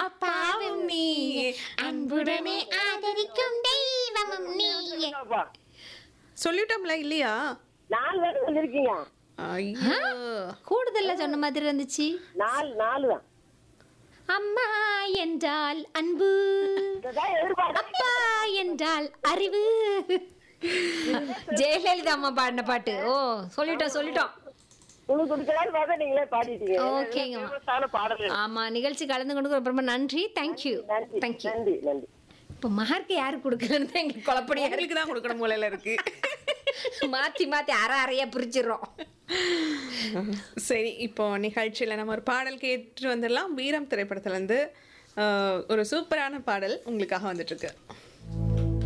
அப்பாவும் நீயே அன்புடனே ஆதரிக்கும் தெய்வமும் நீயே அப்பா, சொல்லிட்டோம்ல இல்லையா நாலு பேர் சொல்லிருக்கீங்க ஐயோ கூடுதல்ல சொன்ன மாதிரி இருந்துச்சு நாலு நாலு தான் அம்மா என்றால் அன்பு இதுதான் எதிர்பார்க்க அப்பா என்றால் அறிவு ஜெயலலிதா அம்மா பாடின பாட்டு ஓ சொல்லிட்டோம் சொல்லிட்டோம் குழு குடுக்கலான்னு பார்த்தா நீங்களே பாடிட்டீங்க ஓகேங்க. ஃபேமஸான பாடல் ஆமா நிகழ்ச்சி கலந்து கொண்டு ரொம்ப ரொம்ப நன்றி தேங்க்யூ நன்றி தேங்க்யூ நன்றி நன்றி இப்போ மகருக்கு யாரு கொடுக்கலன்னு தான் எங்களுக்கு குழப்படியா இருக்கு உங்களுக்கு தான் கொடுக்கணும் மூலையில இருக்கு மாத்தி மாத்தி அரை அறையா பிரிச்சிடுறோம் சரி இப்போ நிகழ்ச்சியில் நம்ம ஒரு பாடல் கேட்டு வந்துடலாம் வீரம் திரைப்படத்துல இருந்து ஆஹ், ஒரு சூப்பரான பாடல் உங்களுக்காக வந்துட்டு இருக்கு